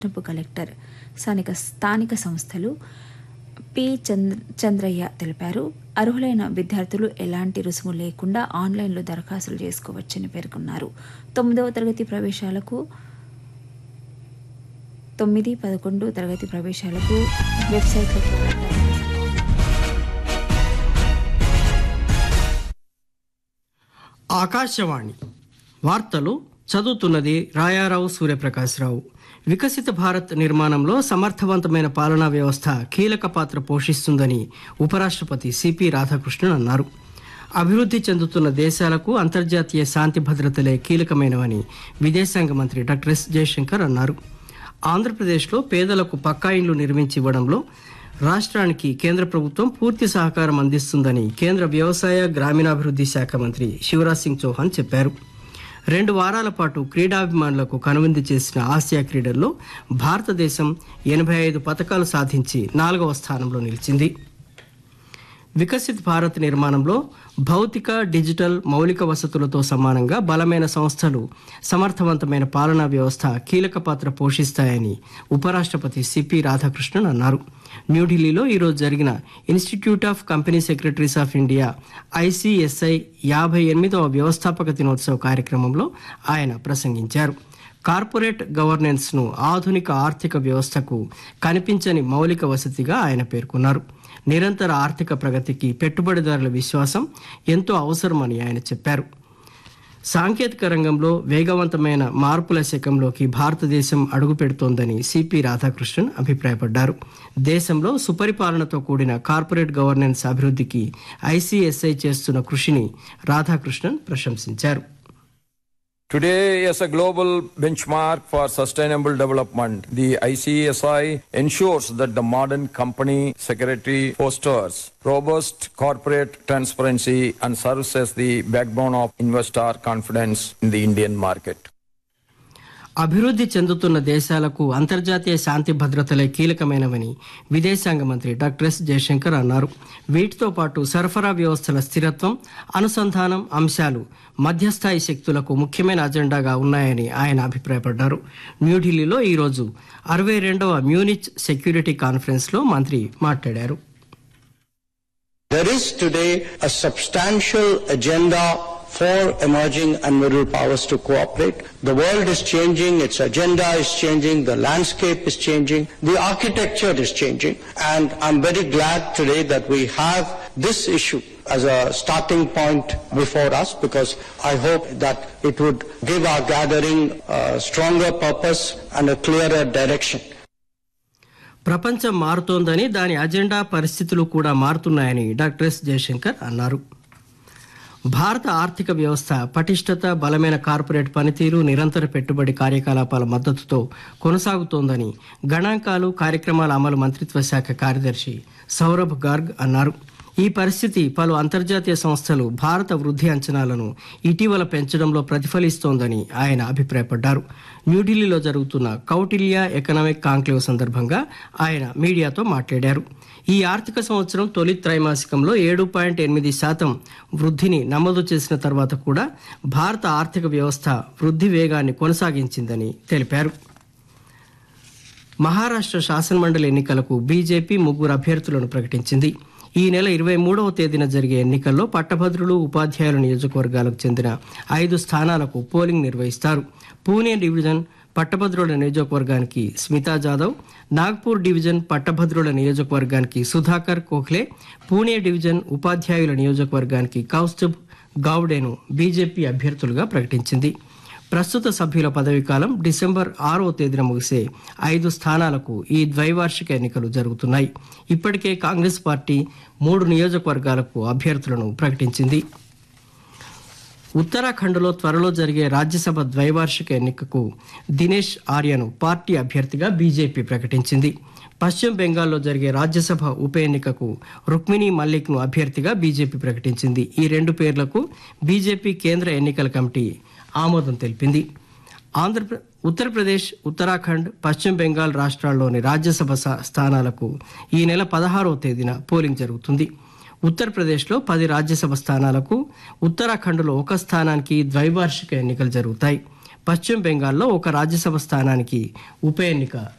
అదనపు కలెక్టర్ స్థానిక స్థానిక సంస్థలు పి చంద్ర చంద్రయ్య తెలిపారు అర్హులైన విద్యార్థులు ఎలాంటి రుసుము లేకుండా ఆన్లైన్లో దరఖాస్తులు చేసుకోవచ్చని పేర్కొన్నారు తొమ్మిదవ తరగతి ప్రవేశాలకు తొమ్మిది పదకొండు తరగతి ప్రవేశాలకు వెబ్సైట్లో ఆకాశవాణి వార్తలు చదువుతున్నది రాయారావు సూర్యప్రకాశ్రావు వికసిత భారత్ నిర్మాణంలో సమర్థవంతమైన పాలనా వ్యవస్థ కీలక పాత్ర పోషిస్తుందని ఉపరాష్ట్రపతి సిపి రాధాకృష్ణన్ అన్నారు అభివృద్ధి చెందుతున్న దేశాలకు అంతర్జాతీయ శాంతి భద్రతలే కీలకమైనవని విదేశాంగ మంత్రి డాక్టర్ ఎస్ జయశంకర్ అన్నారు ఆంధ్రప్రదేశ్లో పేదలకు పక్కా ఇండ్లు నిర్మించి ఇవ్వడంలో రాష్ట్రానికి కేంద్ర ప్రభుత్వం పూర్తి సహకారం అందిస్తుందని కేంద్ర వ్యవసాయ గ్రామీణాభివృద్ధి శాఖ మంత్రి శివరాజ్ సింగ్ చౌహాన్ చెప్పారు రెండు వారాల పాటు క్రీడాభిమానులకు కనువిందు చేసిన ఆసియా క్రీడల్లో భారతదేశం ఎనభై ఐదు పథకాలు సాధించి నాలుగవ స్థానంలో నిలిచింది వికసిత్ భారత్ నిర్మాణంలో భౌతిక డిజిటల్ మౌలిక వసతులతో సమానంగా బలమైన సంస్థలు సమర్థవంతమైన పాలనా వ్యవస్థ కీలక పాత్ర పోషిస్తాయని ఉపరాష్ట్రపతి సిపి రాధాకృష్ణన్ అన్నారు న్యూఢిల్లీలో ఈరోజు జరిగిన institute of company secretaries of India ICSI యాభై ఎనిమిదవ వ్యవస్థాపక దినోత్సవ కార్యక్రమంలో ఆయన ప్రసంగించారు కార్పొరేట్ గవర్నెన్స్ ను ఆధునిక ఆర్థిక వ్యవస్థకు కనిపించని మౌలిక వసతిగా ఆయన పేర్కొన్నారు నిరంతర ఆర్థిక ప్రగతికి పెట్టుబడిదారుల విశ్వాసం ఎంతో అవసరమని ఆయన చెప్పారు సాంకేతిక రంగంలో వేగవంతమైన మార్పుల శకంలోకి భారతదేశం అడుగుపెడుతోందని సిపి రాధాకృష్ణన్ అభిప్రాయపడ్డారు దేశంలో సుపరిపాలనతో కూడిన కార్పొరేట్ గవర్నెన్స్ అభివృద్ధికి ఐసిఎస్ఐ చేస్తున్న కృషిని రాధాకృష్ణన్ ప్రశంసించారు Today, as a global benchmark for sustainable development, the ICSI ensures that the modern company secretary fosters robust corporate transparency and serves as the backbone of investor confidence in the Indian market. అభివృద్ధి చెందుతున్న దేశాలకు అంతర్జాతీయ శాంతి భద్రతలే కీలకమైనవని విదేశాంగ మంత్రి doctor yes Jayashankar అన్నారు వీటితో పాటు సరఫరా వ్యవస్థల స్థిరత్వం అనుసంధానం అంశాలు మధ్యస్థాయి శక్తులకు ముఖ్యమైన అజెండాగా ఉన్నాయని ఆయన అభిప్రాయపడ్డారు న్యూఢిల్లీలో ఈరోజు అరవై రెండవ మ్యూనిచ్ సెక్యూరిటీ కాన్ఫరెన్స్లో మంత్రి మాట్లాడారు There is today a substantial agenda for emerging and middle powers to cooperate. The world is changing, its agenda is changing, the landscape is changing, the architecture is changing, and I'm very glad today that we have this issue as a starting point before us because I hope that it would give our gathering a stronger purpose and a clearer direction. ప్రపంచం మారుతోందని దాని agenda పరిస్థితులు కూడా మారుతున్నాయని doctor yes Jayashankar అన్నారు భారత ఆర్థిక వ్యవస్థ పటిష్టత బలమైన corporate పనితీరు నిరంతర పెట్టుబడి కార్యకలాపాల మద్దతుతో కొనసాగుతోందని గణాంకాలు కార్యక్రమాల అమలు మంత్రిత్వ శాఖ కార్యదర్శి సౌరభ్ గార్గ్ అన్నారు ఈ పరిస్థితి పలు అంతర్జాతీయ సంస్థలు భారత వృద్ధి అంచనాలను ఇటీవల పెంచడంలో ప్రతిఫలిస్తోందని ఆయన అభిప్రాయపడ్డారు న్యూఢిల్లీలో జరుగుతున్న కౌటిల్య ఎకనామిక్ కాంక్లేవ్ సందర్భంగా ఆయన మీడియాతో మాట్లాడారు ఈ ఆర్థిక సంవత్సరం తొలి త్రైమాసికంలో ఏడు పాయింట్ ఎనిమిది శాతం వృద్ధిని నమోదు చేసిన తర్వాత కూడా భారత ఆర్థిక వ్యవస్థ వృద్ధి వేగాన్ని కొనసాగించిందని తెలిపారు మహారాష్ట్ర శాసనమండలి ఎన్నికలకు బీజేపీ ముగ్గురు అభ్యర్థులను ప్రకటించింది ఈ నెల ఇరవై మూడవ తేదీన జరిగే ఎన్నికల్లో పట్టభద్రులు ఉపాధ్యాయుల నియోజకవర్గాలకు చెందిన ఐదు స్థానాలకు పోలింగ్ నిర్వహిస్తారు పూణే డివిజన్ పట్టభద్రుల నియోజకవర్గానికి స్మితా జాదవ్ నాగ్పూర్ డివిజన్ పట్టభద్రుల నియోజకవర్గానికి సుధాకర్ కోఖ్లే పూణే డివిజన్ ఉపాధ్యాయుల నియోజకవర్గానికి కౌస్తుబ్ గావ్డేను బీజేపీ అభ్యర్థులుగా ప్రకటించింది ప్రస్తుత సభ్యుల పదవీకాలం డిసెంబర్ ఆరో తేదీన ముగిసే ఐదు స్థానాలకు ఈ ద్వైవార్షిక ఎన్నికలు జరుగుతున్నాయి ఇప్పటికే కాంగ్రెస్ పార్టీ మూడు నియోజకవర్గాలకు అభ్యర్థులను ప్రకటించింది ఉత్తరాఖండ్లో త్వరలో జరిగే రాజ్యసభ ద్వైవార్షిక ఎన్నికకు దినేష్ ఆర్యను పార్టీ అభ్యర్థిగా బీజేపీ ప్రకటించింది పశ్చిమ బెంగాల్లో జరిగే రాజ్యసభ ఉప ఎన్నికకు రుక్మిణి మల్లిక్ను అభ్యర్థిగా బీజేపీ ప్రకటించింది ఈ రెండు పేర్లకు బీజేపీ కేంద్ర ఎన్నికల కమిటీ ఆమోదం తెలిపింది ఆంధ్రప్ర ఉత్తరప్రదేశ్ ఉత్తరాఖండ్ పశ్చిమ బెంగాల్ రాష్ట్రాల్లోని రాజ్యసభ స- స్థానాలకు ఈ నెల పదహారవ తేదీన పోలింగ్ జరుగుతుంది ఉత్తరప్రదేశ్లో పది రాజ్యసభ స్థానాలకు ఉత్తరాఖండ్లో ఒక స్థానానికి ద్వైవార్షిక ఎన్నికలు జరుగుతాయి పశ్చిమ బెంగాల్లో ఒక రాజ్యసభ స్థానానికి ఉప ఎన్నిక